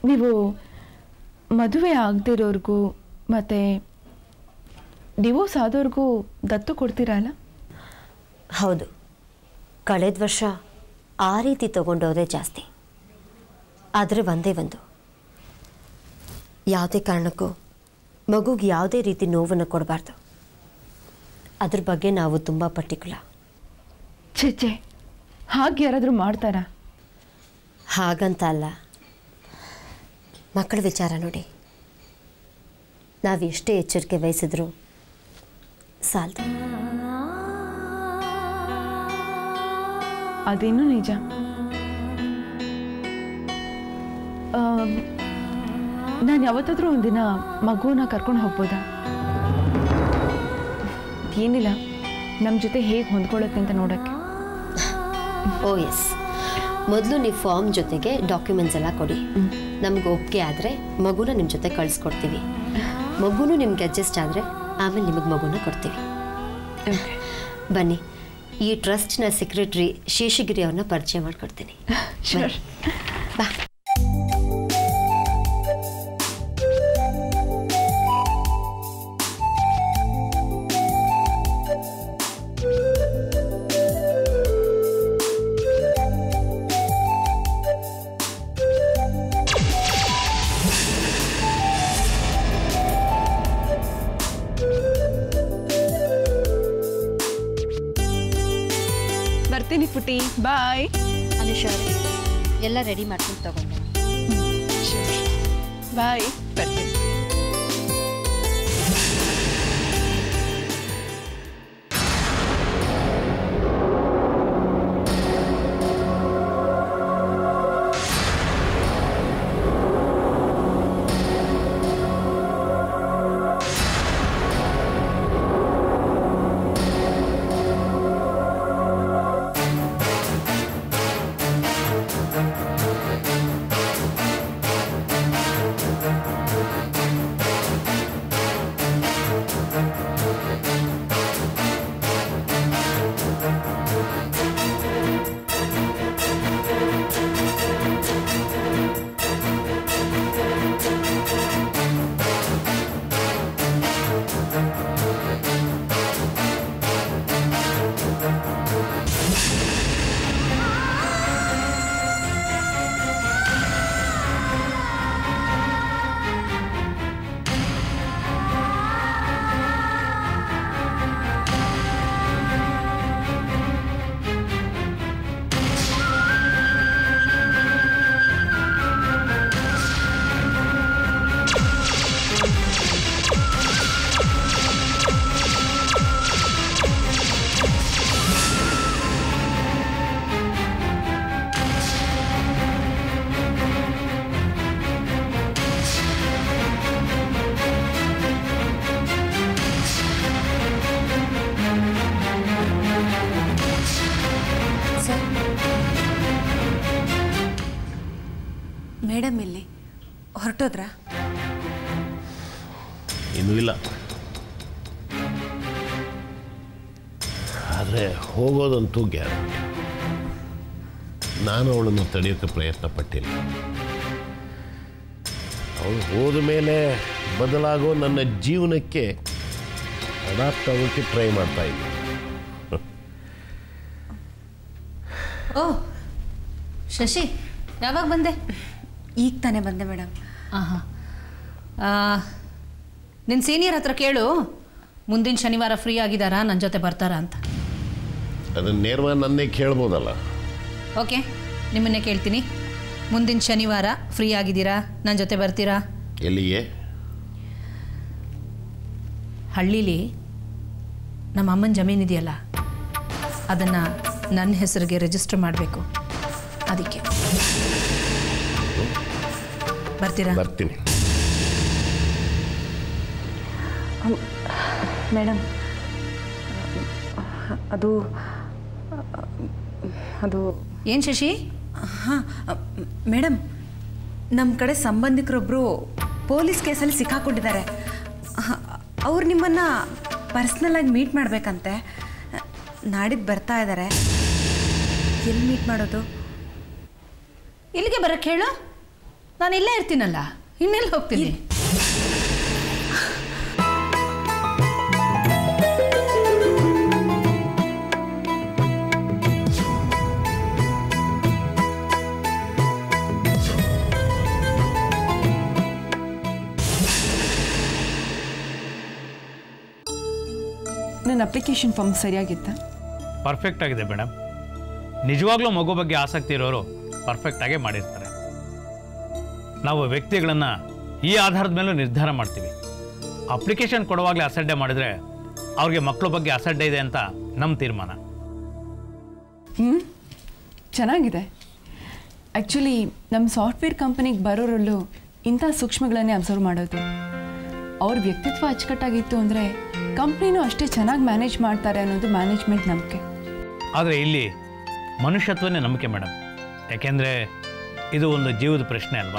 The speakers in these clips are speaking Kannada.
ನೀವು ಮದುವೆ ಆಗದಿರೋರ್ಗೂ ಮತ್ತು ಡಿವೋರ್ಸ್ ಆದವ್ರಿಗೂ ದತ್ತು ಕೊಡ್ತೀರಲ್ಲ ಹೌದು ಕಳೆದ ವರ್ಷ ಆ ರೀತಿ ತಗೊಂಡೋದೇ ಜಾಸ್ತಿ ಆದರೆ ಒಂದೇ ಒಂದು ಯಾವುದೇ ಕಾರಣಕ್ಕೂ ಮಗುಗೆ ಯಾವುದೇ ರೀತಿ ನೋವನ್ನು ಕೊಡಬಾರ್ದು ಅದ್ರ ಬಗ್ಗೆ ನಾವು ತುಂಬ ಪರ್ಟಿಕ್ಯುಲರ್ ಛೇ ಛೇ ಹಾಗೆ ಯಾರಾದರೂ ಮಾಡ್ತಾರಾ ಹಾಗಂತ ಅಲ್ಲ ಮಕ್ಕಳ ವಿಚಾರ ನೋಡಿ ನಾವು ಎಷ್ಟೇ ಎಚ್ಚರಿಕೆ ವಹಿಸಿದ್ರು ಸಾಲದು ಅದೇನು ನಿಜ ನಾನು ಯಾವತ್ತಾದ್ರೂ ಒಂದಿನ ಮಗುವನ್ನ ಕರ್ಕೊಂಡು ಹೋಗ್ಬೋದಾ ಏನಿಲ್ಲ ನಮ್ಮ ಜೊತೆ ಹೇಗೆ ಹೊಂದ್ಕೊಳ್ಳುತ್ತೆ ಅಂತ ನೋಡೋಕ್ಕೆ ಓ ಎಸ್ ಮೊದಲು ನೀವು ಫಾರ್ಮ್ ಜೊತೆಗೆ ಡಾಕ್ಯುಮೆಂಟ್ಸ್ ಎಲ್ಲ ಕೊಡಿ ನಮ್ಗೆ ಒಪ್ಪಿಗೆ ಆದರೆ ಮಗುನ ನಿಮ್ಮ ಜೊತೆ ಕಳಿಸ್ಕೊಡ್ತೀವಿ ಮಗುನು ನಿಮ್ಗೆ ಅಡ್ಜಸ್ಟ್ ಆದರೆ ಆಮೇಲೆ ನಿಮಗೆ ಮಗುನ ಕೊಡ್ತೀವಿ ಬನ್ನಿ ಈ ಟ್ರಸ್ಟ್ನ ಸೆಕ್ರೆಟರಿ ಶೇಷಗಿರಿ ಅವ್ರನ್ನ ಪರಿಚಯ ಮಾಡ್ಕೊಡ್ತೀನಿ ಶೋರ್ ಬಾ ಬರ್ತೀನಿ ಪುಟಿ ಬಾಯ್ ಅನುಷಾ ಎಲ್ಲ ರೆಡಿ ಮಾಡ್ಕೊಂಡು ತಗೊಂಡೆ ಬಾಯ್ ಬರ್ತೀನಿ ಮೇಡಮ್ ಇಲ್ಲಿ ಹೊರಟೋದ್ರಾ ಇನ್ನೂ ಇಲ್ಲ ಆದರೆ ಹೋಗೋದಂತೂ ಗ್ಯಾರಂಟಿ ನಾನು ಅವಳನ್ನು ತಡೆಯೋಕ್ಕೆ ಪ್ರಯತ್ನ ಪಟ್ಟಿಲ್ಲ ಅವಳು ಹೋದ ಮೇಲೆ ಬದಲಾಗೋ ನನ್ನ ಜೀವನಕ್ಕೆ ಅಡಾಪ್ಟ್ ಆಗೋಕ್ಕೆ ಟ್ರೈ ಮಾಡ್ತಾ ಇದ್ದೀನಿ ಓ ಶಶಿ ಯಾವಾಗ ಬಂದೆ ಈಗ ತಾನೇ ಬಂದೆ ಮೇಡಮ್ ಆಹಾ ನಿನ್ನ ಸೀನಿಯರ್ ಹತ್ರ ಕೇಳು ಮುಂದಿನ ಶನಿವಾರ ಫ್ರೀ ಆಗಿದ್ದಾರಾ ನನ್ನ ಜೊತೆ ಬರ್ತಾರಾ ಅಂತ ಅದನ್ನು ನೇರವಾಗಿ ನನ್ನೇ ಕೇಳ್ಬೋದಲ್ಲ ಓಕೆ ನಿಮ್ಮನ್ನೇ ಕೇಳ್ತೀನಿ ಮುಂದಿನ ಶನಿವಾರ ಫ್ರೀ ಆಗಿದ್ದೀರಾ ನನ್ನ ಜೊತೆ ಬರ್ತೀರಾ ಎಲ್ಲಿಗೆ ಹಳ್ಳೀಲಿ ನಮ್ಮ ಅಮ್ಮನ ಜಮೀನಿದೆಯಲ್ಲ ಅದನ್ನು ನನ್ನ ಹೆಸರಿಗೆ ರಿಜಿಸ್ಟರ್ ಮಾಡಬೇಕು ಅದಕ್ಕೆ ಬರ್ತೀರಾ ಬರ್ತೀನಿ ಮೇಡಮ್ ಅದು ಅದು ಏನು ಶಶಿ ಹಾಂ ಮೇಡಮ್ ನಮ್ಮ ಕಡೆ ಸಂಬಂಧಿಕರೊಬ್ಬರು ಪೊಲೀಸ್ ಕೇಸಲ್ಲಿ ಸಿಕ್ಕಾಕೊಂಡಿದ್ದಾರೆ ಅವ್ರು ನಿಮ್ಮನ್ನು ಪರ್ಸ್ನಲಾಗಿ ಮೀಟ್ ಮಾಡಬೇಕಂತೆ ನಾಡಿದ್ದು ಬರ್ತಾ ಇದ್ದಾರೆ ಎಲ್ಲಿ ಮೀಟ್ ಮಾಡೋದು ಇಲ್ಲಿಗೆ ಬರಕ್ಕೆ ಹೇಳು ನಾನು ಇಲ್ಲೇ ಇರ್ತೀನಲ್ಲ ಇನ್ನೆಲ್ಲಿ ಹೋಗ್ತೀನಿ ನನ್ನ ಅಪ್ಲಿಕೇಶನ್ ಫಾರ್ಮ್ ಸರಿಯಾಗಿತ್ತ ಪರ್ಫೆಕ್ಟ್ ಆಗಿದೆ ಮೇಡಮ್ ನಿಜವಾಗ್ಲೂ ಮಗು ಬಗ್ಗೆ ಆಸಕ್ತಿ ಇರೋರು ಪರ್ಫೆಕ್ಟಾಗೇ ಮಾಡಿರ್ತಾರೆ ನಾವು ವ್ಯಕ್ತಿಗಳನ್ನು ಈ ಆಧಾರದ ಮೇಲೂ ನಿರ್ಧಾರ ಮಾಡ್ತೀವಿ ಅಪ್ಲಿಕೇಶನ್ ಕೊಡುವಾಗಲೇ ಅಸಡ್ಡೆ ಮಾಡಿದರೆ ಅವ್ರಿಗೆ ಮಕ್ಕಳ ಬಗ್ಗೆ ಅಸಡ್ಡೆ ಇದೆ ಅಂತ ನಮ್ಮ ತೀರ್ಮಾನ ಹ್ಞೂ ಚೆನ್ನಾಗಿದೆ ಆ್ಯಕ್ಚುಲಿ ನಮ್ಮ ಸಾಫ್ಟ್ವೇರ್ ಕಂಪನಿಗೆ ಬರೋರಲ್ಲೂ ಇಂಥ ಸೂಕ್ಷ್ಮಗಳನ್ನೇ ಅಬ್ಸರ್ವ್ ಮಾಡೋದು ಅವ್ರ ವ್ಯಕ್ತಿತ್ವ ಅಚ್ಚುಕಟ್ಟಾಗಿತ್ತು ಅಂದರೆ ಕಂಪ್ನಿನೂ ಅಷ್ಟೇ ಚೆನ್ನಾಗಿ ಮ್ಯಾನೇಜ್ ಮಾಡ್ತಾರೆ ಅನ್ನೋದು ಮ್ಯಾನೇಜ್ಮೆಂಟ್ ನಂಬಿಕೆ ಆದರೆ ಇಲ್ಲಿ ಮನುಷ್ಯತ್ವನೇ ನಂಬಿಕೆ ಮೇಡಮ್ ಯಾಕೆಂದರೆ ಇದು ಒಂದು ಜೀವದ ಪ್ರಶ್ನೆ ಅಲ್ವಾ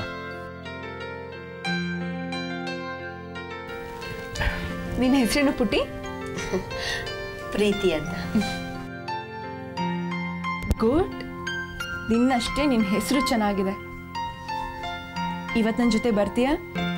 ನಿನ್ನ ಹೆಸರೇನು ಪುಟ್ಟಿ ಪ್ರೀತಿ ಅಂತ ಗುಡ್ ನಿನ್ನಷ್ಟೇ ನಿನ್ನ ಹೆಸರು ಚೆನ್ನಾಗಿದೆ ಇವತ್ತು ನನ್ನ ಜೊತೆ ಬರ್ತೀಯಾ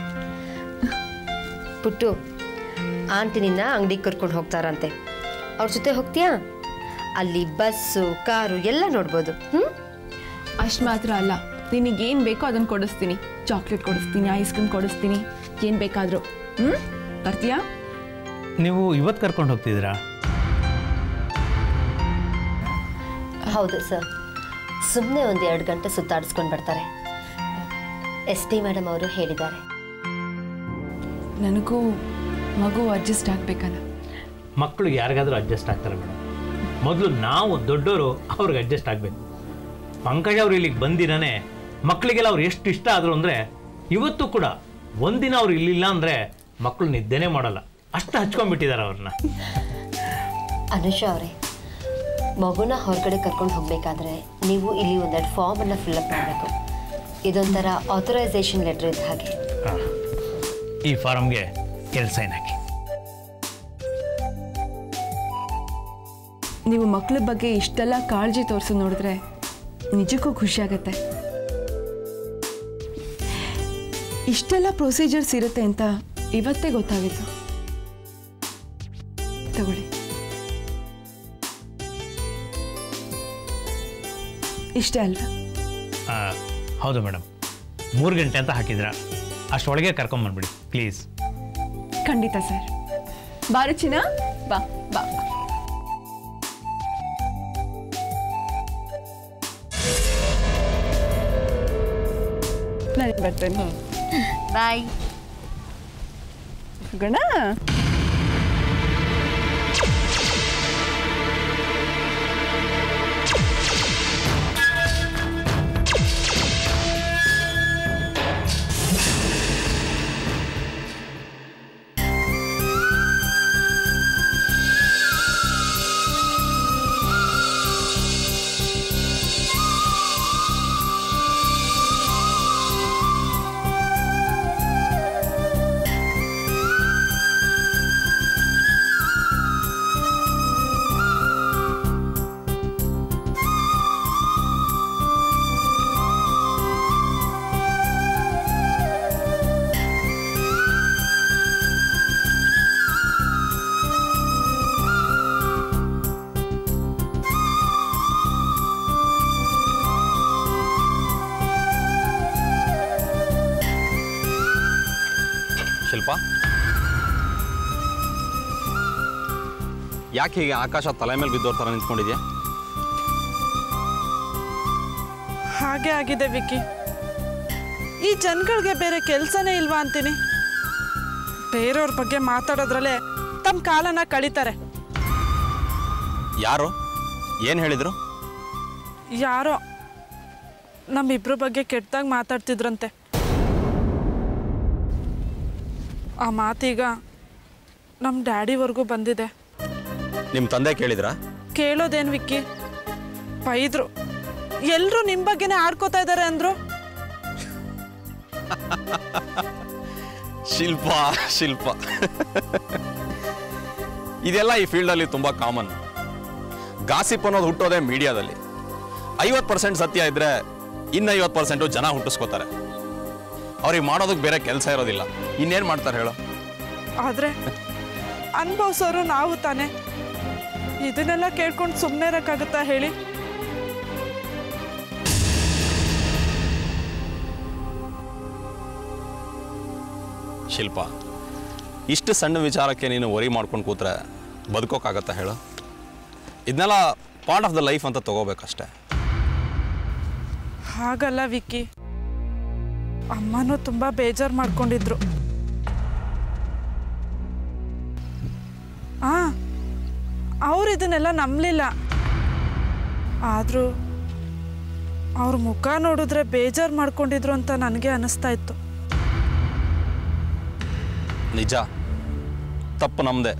ಪುಟ್ಟು ಆಂಟಿ ನಿನ್ನ ಅಂಗಡಿಗೆ ಕರ್ಕೊಂಡು ಹೋಗ್ತಾರಂತೆ ಅವ್ರ ಜೊತೆ ಹೋಗ್ತೀಯಾ ಅಲ್ಲಿ ಬಸ್ಸು ಕಾರು ಎಲ್ಲ ನೋಡ್ಬೋದು ಹ್ಞೂ ಅಷ್ಟು ಮಾತ್ರ ಅಲ್ಲ ನಿನಗೇನು ಬೇಕೋ ಅದನ್ನು ಕೊಡಿಸ್ತೀನಿ ಚಾಕ್ಲೇಟ್ ಕೊಡಿಸ್ತೀನಿ ಐಸ್ ಕ್ರೀಮ್ ಕೊಡಿಸ್ತೀನಿ ಏನು ಬೇಕಾದರೂ ಹ್ಞೂ ಬರ್ತೀಯಾ ನೀವು ಇವತ್ತು ಕರ್ಕೊಂಡು ಹೋಗ್ತಿದ್ದೀರಾ ಹೌದು ಸರ್ ಸುಮ್ಮನೆ ಒಂದು ಎರಡು ಗಂಟೆ ಸುತ್ತಾಡಿಸ್ಕೊಂಡು ಬರ್ತಾರೆ ಎಸ್ ಡಿ ಮೇಡಮ್ ಅವರು ಹೇಳಿದ್ದಾರೆ ನನಗೂ ಮಗು ಅಡ್ಜಸ್ಟ್ ಆಗಬೇಕಲ್ಲ ಮಕ್ಕಳು ಯಾರಿಗಾದ್ರೂ ಅಡ್ಜಸ್ಟ್ ಆಗ್ತಾರೆ ಮೇಡಮ್ ಮೊದಲು ನಾವು ದೊಡ್ಡವರು ಅವ್ರಿಗೆ ಅಡ್ಜಸ್ಟ್ ಆಗಬೇಕು ಪಂಕಜ ಅವ್ರು ಇಲ್ಲಿಗೆ ಬಂದಿರನೇ ಮಕ್ಕಳಿಗೆಲ್ಲ ಅವ್ರು ಎಷ್ಟು ಇಷ್ಟ ಆದರು ಅಂದರೆ ಇವತ್ತು ಕೂಡ ಒಂದಿನ ಅವ್ರು ಇಲ್ಲಿಲ್ಲ ಅಂದರೆ ಮಕ್ಕಳು ನಿದ್ದೆನೇ ಮಾಡಲ್ಲ ಅಷ್ಟು ಹಚ್ಕೊಂಡ್ಬಿಟ್ಟಿದ್ದಾರೆ ಅವ್ರನ್ನ ಅನುಷಾ ಅವರೇ ಮಗುನ ಹೊರಗಡೆ ಕರ್ಕೊಂಡು ಹೋಗಬೇಕಾದ್ರೆ ನೀವು ಇಲ್ಲಿ ಒಂದೆರಡು ಫಾರ್ಮನ್ನು ಫಿಲ್ಅಪ್ ಮಾಡಬೇಕು ಇದೊಂಥರ ಆಥರೈಸೇಷನ್ ಲೆಟ್ರ್ ಇದ್ದ ಹಾಗೆ ಹಾಂ ಈ ಫಾರಮ್ಗೆ ಎರಡು ಸೈನ್ ಹಾಕಿ ನೀವು ಮಕ್ಕಳ ಬಗ್ಗೆ ಇಷ್ಟೆಲ್ಲ ಕಾಳಜಿ ತೋರಿಸೋ ನೋಡಿದ್ರೆ ನಿಜಕ್ಕೂ ಖುಷಿ ಆಗತ್ತೆ ಇಷ್ಟೆಲ್ಲ ಪ್ರೊಸೀಜರ್ಸ್ ಇರುತ್ತೆ ಅಂತ ಇವತ್ತೇ ಗೊತ್ತಾಗಿತ್ತು ತಗೊಳ್ಳಿ ಇಷ್ಟೇ ಅಲ್ವಾ ಆ, ಹೌದು ಮೇಡಮ್ ಮೂರು ಗಂಟೆ ಅಂತ ಹಾಕಿದ್ರ ಅಷ್ಟೊಳಗೆ ಕರ್ಕೊಂಬಂದ್ಬಿಡಿ ಪ್ಲೀಸ್ ಖಂಡಿತ ಸರ್ ಬಾರು ಚಿನ್ನ ಬಾ ಬಾ ನಾನು ಬರ್ತೇನೆ ಬಾಯ್ ಹೋಗೋಣ ಶಿಲ್ಪ ಯಾಕೆ ಹೀಗೆ ಆಕಾಶ ತಲೆ ಮೇಲೆ ಬಿದ್ದೋರ್ ಥರ ನಿಂತ್ಕೊಂಡಿದ್ಯಾ ಹಾಗೆ ಆಗಿದೆ ವಿಕ್ಕಿ ಈ ಜನಗಳಿಗೆ ಬೇರೆ ಕೆಲಸನೇ ಇಲ್ವಾ ಅಂತೀನಿ ಬೇರೆಯವ್ರ ಬಗ್ಗೆ ಮಾತಾಡೋದ್ರಲ್ಲೇ ತಮ್ಮ ಕಾಲನ ಕಳೀತಾರೆ ಯಾರು ಏನು ಹೇಳಿದ್ರು ಯಾರೋ ನಮ್ಮಿಬ್ರ ಬಗ್ಗೆ ಕೆಟ್ಟದಾಗಿ ಮಾತಾಡ್ತಿದ್ರಂತೆ ಆ ಮಾತೀಗ ನಮ್ಮ ಡ್ಯಾಡಿವರೆಗೂ ಬಂದಿದೆ ನಿಮ್ಮ ತಂದೆ ಕೇಳಿದ್ರಾ ಕೇಳೋದೇನು ವಿಕ್ಕಿ ಬೈದ್ರು ಎಲ್ಲರೂ ನಿಮ್ಮ ಬಗ್ಗೆನೇ ಆಡ್ಕೋತಾ ಇದ್ದಾರೆ ಅಂದ್ರು ಶಿಲ್ಪ ಶಿಲ್ಪ ಇದೆಲ್ಲ ಈ ಫೀಲ್ಡಲ್ಲಿ ತುಂಬ ಕಾಮನ್ ಗಾಸಿಪ್ ಅನ್ನೋದು ಹುಟ್ಟೋದೇ ಮೀಡಿಯಾದಲ್ಲಿ ಐವತ್ತು ಪರ್ಸೆಂಟ್ ಸತ್ಯ ಇದ್ರೆ ಇನ್ನು ಐವತ್ತು ಪರ್ಸೆಂಟು ಜನ ಹುಟ್ಟಿಸ್ಕೋತಾರೆ ಅವ್ರಿಗೆ ಮಾಡೋದಕ್ಕೆ ಬೇರೆ ಕೆಲಸ ಇರೋದಿಲ್ಲ ಇನ್ನೇನು ಮಾಡ್ತಾರೆ ಹೇಳು ಆದ್ರೆ ಅನ್ಭವ್ಸೋರು ನಾವು ತಾನೆ ಇದನ್ನೆಲ್ಲ ಕೇಳ್ಕೊಂಡು ಸುಮ್ಮನೆ ಇರೋಕ್ಕಾಗತ್ತಾ ಹೇಳಿ ಶಿಲ್ಪ ಇಷ್ಟು ಸಣ್ಣ ವಿಚಾರಕ್ಕೆ ನೀನು ವರಿ ಮಾಡ್ಕೊಂಡು ಕೂತ್ರೆ ಬದುಕೋಕ್ಕಾಗತ್ತಾ ಹೇಳು ಇದನ್ನೆಲ್ಲ ಪಾರ್ಟ್ ಆಫ್ ದ ಲೈಫ್ ಅಂತ ತಗೋಬೇಕಷ್ಟೆ ಹಾಗಲ್ಲ ವಿಕ್ಕಿ ಅಮ್ಮನೂ ತುಂಬ ಬೇಜಾರು ಮಾಡ್ಕೊಂಡಿದ್ರು ಆ ಅವ್ರು ಇದನ್ನೆಲ್ಲ ನಂಬಲಿಲ್ಲ ಆದರೂ ಅವ್ರ ಮುಖ ನೋಡಿದ್ರೆ ಬೇಜಾರು ಮಾಡ್ಕೊಂಡಿದ್ರು ಅಂತ ನನಗೆ ಅನಿಸ್ತಾ ಇತ್ತು ನಿಜ ತಪ್ಪು ನಮ್ಮದೇ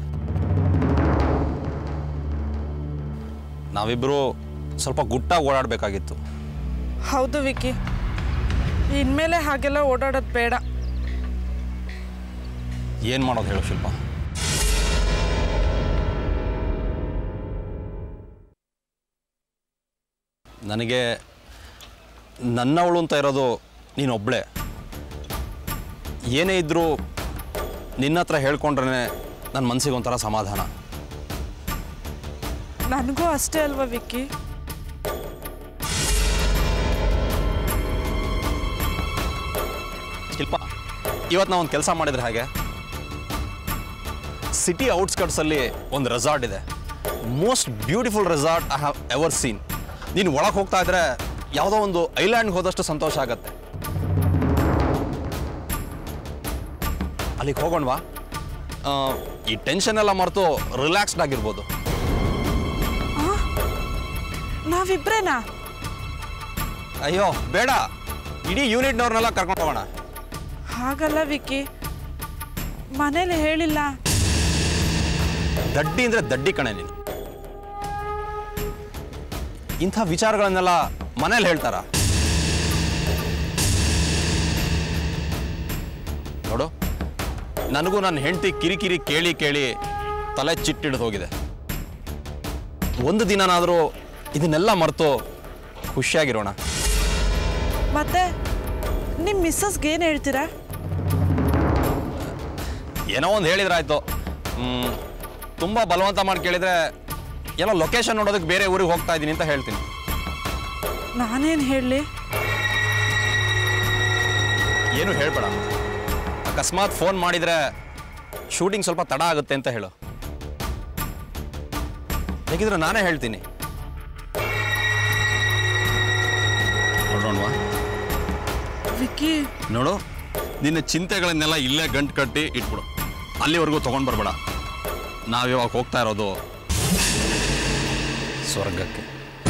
ನಾವಿಬ್ಬರು ಸ್ವಲ್ಪ ಗುಟ್ಟಾಗಿ ಓಡಾಡಬೇಕಾಗಿತ್ತು ಹೌದು ವಿಕ್ಕಿ ಇನ್ಮೇಲೆ ಹಾಗೆಲ್ಲ ಓಡಾಡೋದು ಬೇಡ ಏನು ಮಾಡೋದು ಹೇಳು ಶಿಲ್ಪ ನನಗೆ ನನ್ನವಳು ಅಂತ ಇರೋದು ನೀನೊಬ್ಬಳೇ ಏನೇ ಇದ್ದರೂ ನಿನ್ನ ಹತ್ರ ಹೇಳ್ಕೊಂಡ್ರೆ ನನ್ನ ಮನಸ್ಸಿಗೆ ಒಂಥರ ಸಮಾಧಾನ ನನಗೂ ಅಷ್ಟೇ ಅಲ್ವಾ ವಿಕ್ಕಿ ಶಿಲ್ಪ ಇವತ್ತು ನಾವು ಒಂದು ಕೆಲಸ ಮಾಡಿದ್ರೆ ಹಾಗೆ ಸಿಟಿ ಔಟ್ಸ್ಕಟ್ಸಲ್ಲಿ ಒಂದು ರೆಸಾರ್ಟ್ ಇದೆ most beautiful resort I have ever seen ನೀನು ಒಳಗೆ ಹೋಗ್ತಾ ಇದ್ರೆ ಯಾವುದೋ ಒಂದು ಐಲ್ಯಾಂಡ್ಗೆ ಹೋದಷ್ಟು ಸಂತೋಷ ಆಗತ್ತೆ ಅಲ್ಲಿಗೆ ಹೋಗೋಣವಾ ಆ, ಈ ಟೆನ್ಷನ್ ಎಲ್ಲ ಮರೆತು ರಿಲ್ಯಾಕ್ಸ್ಡ್ ಆಗಿರ್ಬೋದು ನಾವಿಬ್ರೇನಾ ಅಯ್ಯೋ ಬೇಡ ಇಡೀ ಯೂನಿಟ್ನವ್ರನ್ನೆಲ್ಲ ಕರ್ಕೊಂಡು ಹೋಗೋಣ ಹಾಗಲ್ಲ ವಿಕ್ಕಿ ಮನೇಲಿ ಹೇಳಿಲ್ಲ ದಡ್ಡಿ ಅಂದ್ರೆ ದಡ್ಡಿ ಕಣೆ ನೀನು ಇಂಥ ವಿಚಾರಗಳನ್ನೆಲ್ಲ ಮನೇಲಿ ಹೇಳ್ತಾರ ನೋಡು ನನಗೂ ನನ್ನ ಹೆಂಡತಿ ಕಿರಿಕಿರಿ ಕೇಳಿ ಕೇಳಿ ತಲೆ ಚಿಟ್ಟಿಡ್ದು ಹೋಗಿದೆ ಒಂದು ದಿನನಾದರೂ ಇದನ್ನೆಲ್ಲ ಮರೆತು ಖುಷಿಯಾಗಿರೋಣ ಮತ್ತೆ ನಿಮ್ಮ ಮಿಸ್ಸಸ್ಗೆ ಏನು ಹೇಳ್ತೀರಾ ಏನೋ ಒಂದು ಹೇಳಿದ್ರಾಯ್ತು ಹ್ಮ್, ತುಂಬ ಬಲವಂತ ಮಾಡಿ ಕೇಳಿದ್ರೆ ಎಲ್ಲ ಲೊಕೇಶನ್ ನೋಡೋದಕ್ಕೆ ಬೇರೆ ಊರಿಗೆ ಹೋಗ್ತಾ ಇದ್ದೀನಿ ಅಂತ ಹೇಳ್ತೀನಿ ನಾನೇನು ಹೇಳಲಿ ಏನು ಹೇಳ್ಬೇಡ ಅಕಸ್ಮಾತ್ ಫೋನ್ ಮಾಡಿದ್ರೆ ಶೂಟಿಂಗ್ ಸ್ವಲ್ಪ ತಡ ಆಗುತ್ತೆ ಅಂತ ಹೇಳು ಹೇಗಿದ್ರೆ ನಾನೇ ಹೇಳ್ತೀನಿ ನೋಡೋಣವಾ ವಿಕ್ಕಿ ನೋಡು ನಿನ್ನ ಚಿಂತೆಗಳನ್ನೆಲ್ಲ ಇಲ್ಲೇ ಗಂಟು ಕಟ್ಟಿ ಇಟ್ಬಿಡು ಅಲ್ಲಿವರೆಗೂ ತೊಗೊಂಡು ಬರಬೇಡ ನಾವಿವಾಗ ಹೋಗ್ತಾ ಇರೋದು ಸ್ವರ್ಗಕ್ಕೆ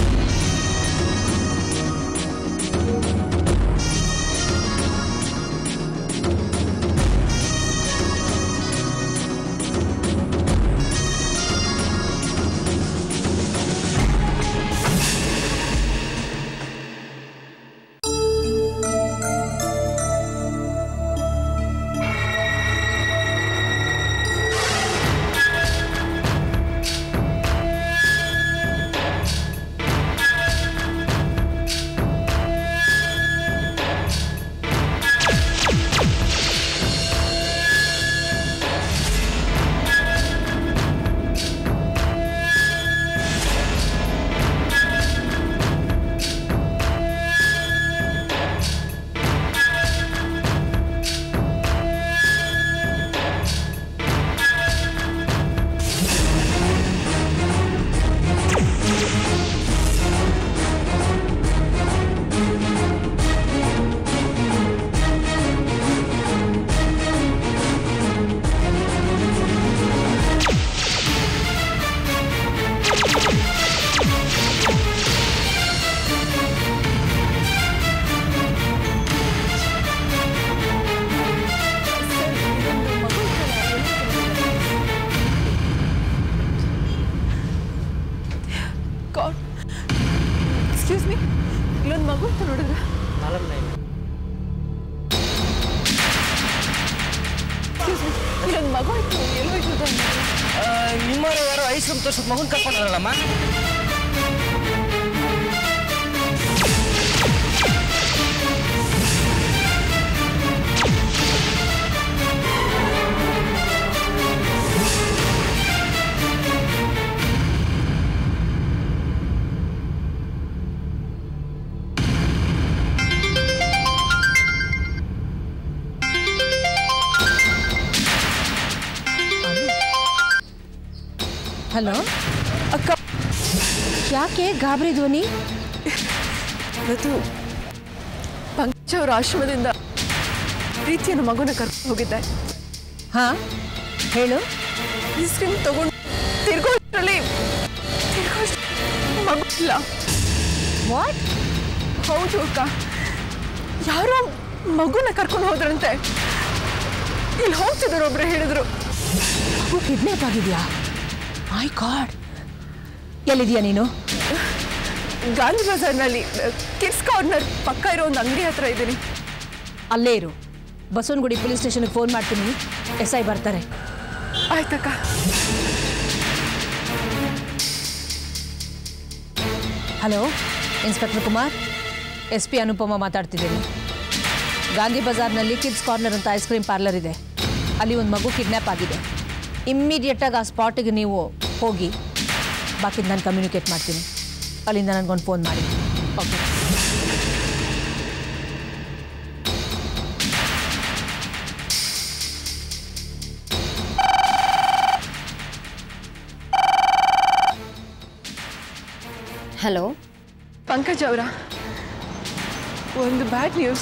ಗಾಡ್ ಎಕ್ಸ್ಕ್ಯೂಸ್ ಮೀ ಇಲ್ಲೊಂದು ಮಗು ಅಂತ ನೋಡಿದ್ರ ಎಕ್ಸ್ಕ್ಯೂಸ್ ಮೀ ಇಲ್ಲೊಂದು ಮಗು ಇತ್ತು ಎಲ್ಲೋಯ್ತದ ನಿಮ್ಮವರು ಯಾರೋ ಐಸ್ ರೂಮ್ ತೋರ್ಸಕ್ ಮಗುನ್ ಕರ್ಕೊಂಡ್ರಲ್ಲಮ್ಮ ಹಲೋ ಅಕ್ಕ ಯಾಕೆ ಗಾಬರಿ ಧ್ವನಿ ಇವತ್ತು ಪಂಕಜ್ ಅವ್ರ ಆಶ್ರಮದಿಂದ ಪ್ರೀತಿಯನ್ನು ಮಗುನ ಕರ್ಕೊಂಡು ಹೋಗಿದ್ದೆ ಹಾಂ ಹೇಳು ಐಸ್ ಕ್ರೀಮ್ ತಗೊಂಡು ತಿರ್ಗೋಷ್ಟರಲ್ಲಿ ತಿರ್ಗೋಷ್ಟು ಮಗು ಇಲ್ಲ ವಾಟ್ ಹೌದು ಅಕ್ಕ ಯಾರೋ ಮಗುನ ಕರ್ಕೊಂಡು ಹೋದ್ರಂತೆ ಇಲ್ಲಿ ಹೋಗ್ತಿದ್ರು ಒಬ್ರು ಹೇಳಿದ್ರು ಮಗು ಕಿಡ್ನಾಪ್ ಆಗಿದೆಯಾ ಮೈ ಗಾಡ್ ಎಲ್ಲಿದೆಯಾ ನೀನು ಗಾಂಧಿ ಬಜಾರ್ನಲ್ಲಿ ಕಿಡ್ಸ್ ಕಾರ್ನರ್ ಪಕ್ಕ ಇರೋ ಒಂದು ಅಂಗಡಿ ಹತ್ರ ಇದ್ದೀನಿ ಅಲ್ಲೇ ಇರು ಬಸವನಗುಡಿ ಪೊಲೀಸ್ ಸ್ಟೇಷನ್ಗೆ ಫೋನ್ ಮಾಡ್ತೀನಿ ಎಸ್ ಐ ಬರ್ತಾರೆ ಆಯ್ತಕ್ಕ hello inspector Kumar S P Anupama ಮಾತಾಡ್ತಿದ್ದೀನಿ ಗಾಂಧಿ ಬಜಾರ್ನಲ್ಲಿ ಕಿಡ್ಸ್ ಕಾರ್ನರ್ ಅಂತ ಐಸ್ ಕ್ರೀಮ್ ಪಾರ್ಲರ್ ಇದೆ ಅಲ್ಲಿ ಒಂದು ಮಗು ಕಿಡ್ನ್ಯಾಪ್ ಆಗಿದೆ ಇಮ್ಮಿಡಿಯೇಟಾಗಿ ಆ ಸ್ಪಾಟಿಗೆ ನೀವು ಹೋಗಿ ಬಾಕಿದ ನಾನು ಕಮ್ಯುನಿಕೇಟ್ ಮಾಡ್ತೀನಿ ಅಲ್ಲಿಂದ ನನಗೊಂದು ಫೋನ್ ಮಾಡಿ ಓಕೆ ಹಲೋ ಪಂಕಜ್ ಅವರ ಒಂದು bad news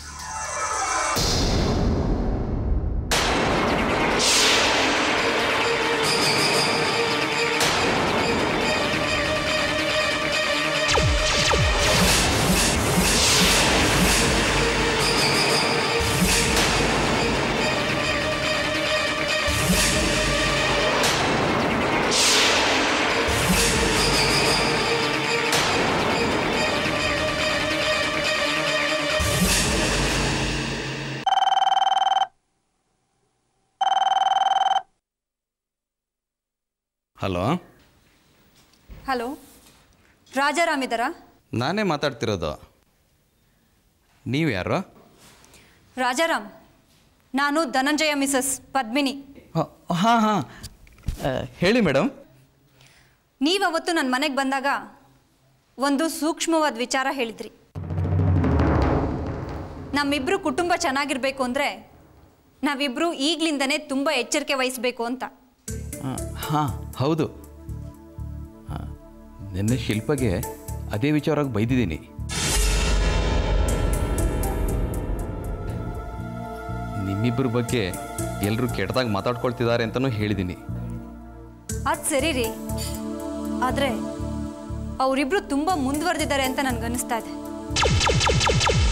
hello hello Rajaram ಇದ್ದಾರಾ ನಾನೇ ಮಾತಾಡ್ತಿರೋದು ನೀವು ಯಾರು ರಾಜಾರಾಮ್ ನಾನು ಧನಂಜಯ ಮಿಸಸ್ ಪದ್ಮಿನಿ ಹಾಂ ಹಾಂ ಹೇಳಿ ಮೇಡಮ್ ನೀವವತ್ತು ನನ್ನ ಮನೆಗೆ ಬಂದಾಗ ಒಂದು ಸೂಕ್ಷ್ಮವಾದ ವಿಚಾರ ಹೇಳಿದ್ರಿ ನಮ್ಮಿಬ್ಬರು ಕುಟುಂಬ ಚೆನ್ನಾಗಿರಬೇಕು ಅಂದರೆ ನಾವಿಬ್ಬರು ಈಗಲಿಂದನೇ ತುಂಬ ಎಚ್ಚರಿಕೆ ವಹಿಸಬೇಕು ಅಂತ ಹಾಂ ಹೌದು ಹಾಂ ನಿನ್ನೆ ಶಿಲ್ಪಗೆ ಅದೇ ವಿಚಾರವಾಗಿ ಬೈದಿದ್ದೀನಿ ನಿಮ್ಮಿಬ್ಬರ ಬಗ್ಗೆ ಎಲ್ಲರೂ ಕೆಟ್ಟದಾಗಿ ಮಾತಾಡ್ಕೊಳ್ತಿದ್ದಾರೆ ಅಂತಲೂ ಹೇಳಿದ್ದೀನಿ ಅದು ಸರಿ ರೀ ಆದರೆ ಅವರಿಬ್ಬರು ತುಂಬ ಮುಂದುವರೆದಿದ್ದಾರೆ ಅಂತ ನನಗನ್ನಿಸ್ತಾ ಇದೆ